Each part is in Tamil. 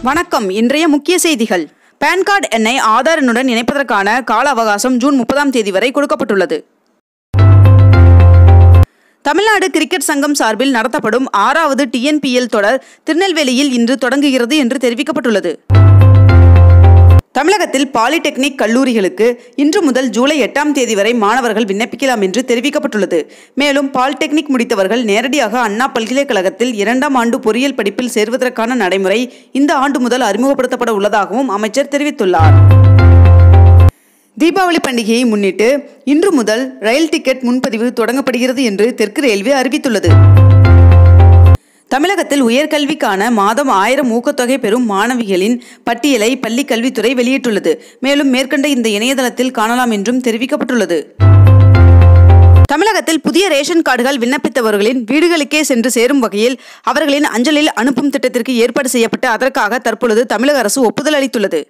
வணக்கம் இன்றைய முக்கிய செய்திகள் பான் கார்டு எண்ணை ஆதார் எண்ணுடன் இணைப்பதற்கான கால அவகாசம் ஜூன் முப்பதாம் தேதி வரை கொடுக்கப்பட்டுள்ளது தமிழ்நாடு கிரிக்கெட் சங்கம் சார்பில் நடத்தப்படும் ஆறாவது டிஎன்பிஎல் தொடர் திருநெல்வேலியில் இன்று தொடங்குகிறது என்று தெரிவிக்கப்பட்டுள்ளது தமிழகத்தில் பாலிடெக்னிக் கல்லூரிகளுக்கு இன்று முதல் ஜூலை எட்டாம் தேதி வரை மாணவர்கள் விண்ணப்பிக்கலாம் என்று தெரிவிக்கப்பட்டுள்ளது மேலும் பாலிடெக்னிக் முடித்தவர்கள் நேரடியாக அண்ணா பல்கலைக்கழகத்தில் இரண்டாம் ஆண்டு பொறியியல் படிப்பில் சேர்வதற்கான நடைமுறை இந்த ஆண்டு முதல் அறிமுகப்படுத்தப்பட உள்ளதாகவும் அமைச்சர் தெரிவித்துள்ளார் தீபாவளி பண்டிகையை முன்னிட்டு இன்று முதல் ரயில் டிக்கெட் முன்பதிவு தொடங்கப்படுகிறது என்று தெற்கு ரயில்வே அறிவித்துள்ளது தமிழகத்தில் உயர்கல்விக்கான மாதம் ஆயிரம் ஊக்கத்தொகை பெறும் மாணவிகளின் பட்டியலை பள்ளி கல்வித்துறை வெளியிட்டுள்ளது மேலும் மேற்கண்ட இந்த இணையதளத்தில் காணலாம் என்றும் தெரிவிக்கப்பட்டுள்ளது தமிழகத்தில் புதிய ரேஷன் கார்டுகள் விண்ணப்பித்தவர்களின் வீடுகளுக்கே சென்று சேரும் வகையில் அவர்களின் அஞ்சலில் அனுப்பும் திட்டத்திற்கு ஏற்பாடு செய்யப்பட்டு அதற்காக தற்பொழுது தமிழக அரசு ஒப்புதல் அளித்துள்ளது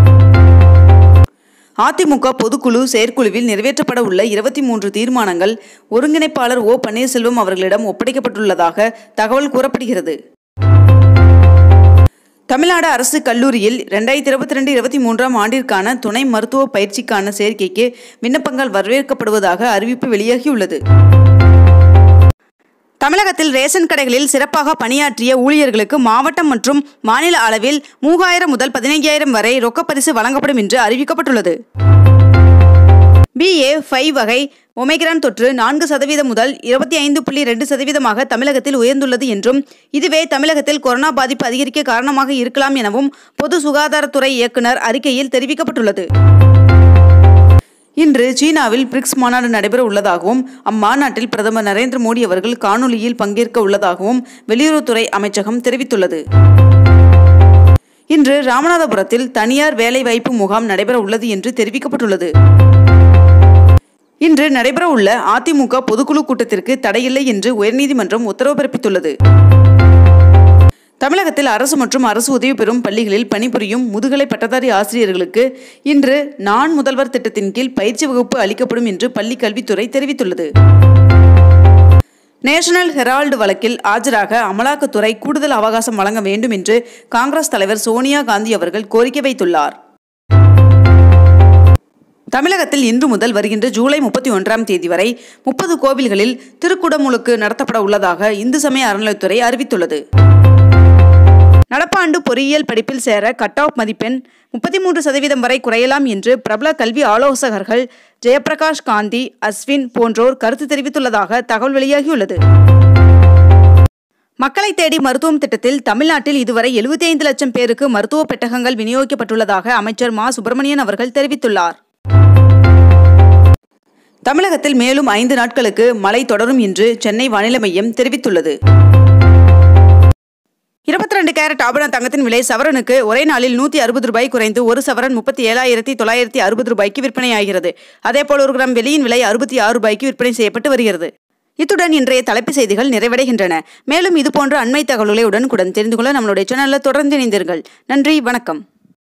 அதிமுக பொதுக்குழு செயற்குழுவில் நிறைவேற்றப்பட உள்ள இருபத்தி மூன்று தீர்மானங்கள் ஒருங்கிணைப்பாளர் ஓ பன்னீர்செல்வம் அவர்களிடம் ஒப்படைக்கப்பட்டுள்ளதாக தகவல் கூறப்படுகிறது தமிழ்நாடு அரசு கல்லூரியில் ரெண்டாயிரத்தி இருபத்தி ரெண்டு இருபத்தி மூன்றாம் ஆண்டிற்கான துணை மருத்துவ பயிற்சிக்கான சேர்க்கைக்கு விண்ணப்பங்கள் வரவேற்கப்படுவதாக அறிவிப்பு வெளியாகியுள்ளது தமிழகத்தில் ரேஷன் கடைகளில் சிறப்பாக பணியாற்றிய ஊழியர்களுக்கு மாவட்டம் மற்றும் மாநில அளவில் மூவாயிரம் முதல் பதினைஞ்சாயிரம் வரை ரொக்கப்பரிசு வழங்கப்படும் என்று அறிவிக்கப்பட்டுள்ளது பிஏ ஃபைவ் வகை ஒமைக்ரான் தொற்று நான்கு சதவீதம் முதல் இருபத்தி ஐந்து புள்ளி ரெண்டு சதவீதமாக தமிழகத்தில் உயர்ந்துள்ளது என்றும் இதுவே தமிழகத்தில் கொரோனா பாதிப்பு அதிகரிக்க காரணமாக இருக்கலாம் எனவும் பொது சுகாதாரத்துறை இயக்குனர் அறிக்கையில் தெரிவிக்கப்பட்டுள்ளது இன்று சீனாவில் பிரிக்ஸ் மாநாடு நடைபெற உள்ளதாகவும் அம்மாநாட்டில் பிரதமர் நரேந்திர மோடி அவர்கள் காணொலியில் பங்கேற்க உள்ளதாகவும் வெளியுறவுத்துறை அமைச்சகம் தெரிவித்துள்ளது இன்று ராமநாதபுரத்தில் தனியார் வேலைவாய்ப்பு முகாம் நடைபெற உள்ளது என்று தெரிவிக்கப்பட்டுள்ளது இன்று நடைபெற உள்ள அதிமுக பொதுக்குழு கூட்டத்திற்கு தடையில்லை என்று உயர்நீதிமன்றம் உத்தரவு பிறப்பித்துள்ளது தமிழகத்தில் அரசு மற்றும் அரசு உதவி பெறும் பள்ளிகளில் பணிபுரியும் முதுகலை பட்டதாரி ஆசிரியர்களுக்கு இன்று நான் முதல்வர் திட்டத்தின் கீழ் பயிற்சி வகுப்பு அளிக்கப்படும் என்று பள்ளி கல்வித்துறை தெரிவித்துள்ளது நேஷனல் ஹெரால்டு வழக்கில் ஆஜராக அமலாக்கத்துறை கூடுதல் அவகாசம் வழங்க வேண்டும் என்று காங்கிரஸ் தலைவர் சோனியா காந்தி அவர்கள் கோரிக்கை வைத்துள்ளார் தமிழகத்தில் இன்று முதல் வருகின்ற ஜூலை முப்பத்தி ஒன்றாம் தேதி வரை முப்பது கோவில்களில் திருக்குடமுழுக்கு நடத்தப்பட உள்ளதாக இந்து சமய அறநிலைத்துறை அறிவித்துள்ளது நடப்பாண்டு பொறியியல் படிப்பில் சேர கட் ஆஃப் மதிப்பெண் முப்பத்தி மூன்று சதவீதம் வரை குறையலாம் என்று பிரபல கல்வி ஆலோசகர்கள் ஜெயபிரகாஷ் காந்தி அஸ்வின் போன்றோர் கருத்து தெரிவித்துள்ளதாக தகவல் வெளியாகியுள்ளது மக்களை தேடி மருத்துவம் திட்டத்தில் தமிழ்நாட்டில் இதுவரை எழுபத்தி ஐந்து லட்சம் பேருக்கு மருத்துவ பெட்டகங்கள் விநியோகிக்கப்பட்டுள்ளதாக அமைச்சர் மா சுப்பிரமணியன் அவர்கள் தெரிவித்துள்ளார் தமிழகத்தில் மேலும் ஐந்து நாட்களுக்கு மழை தொடரும் என்று சென்னை வானிலை மையம் தெரிவித்துள்ளது இருபத்தி ரெண்டு கேரட் ஆபரண தங்கத்தின் விலை சவரனுக்கு ஒரே நாளில் நூற்றி அறுபது ரூபாய் குறைந்து ஒரு சவரன் முப்பத்தி ஏழாயிரத்தி தொள்ளாயிரத்தி அறுபது ரூபாய்க்கு விற்பனையாகிறது அதேபோல் ஒரு கிராம் வெள்ளியின் விலை அறுபத்தி ஆறு ரூபாய்க்கு விற்பனை செய்யப்பட்டு வருகிறது இத்துடன் இன்றைய தலைப்புச் செய்திகள் நிறைவடைகின்றன மேலும் இதுபோன்ற அண்மை தகவல்களை உடனுக்குடன் தெரிந்து கொள்ள நம்மளுடைய சேனலில் தொடர்ந்து இணைந்தீர்கள் நன்றி வணக்கம்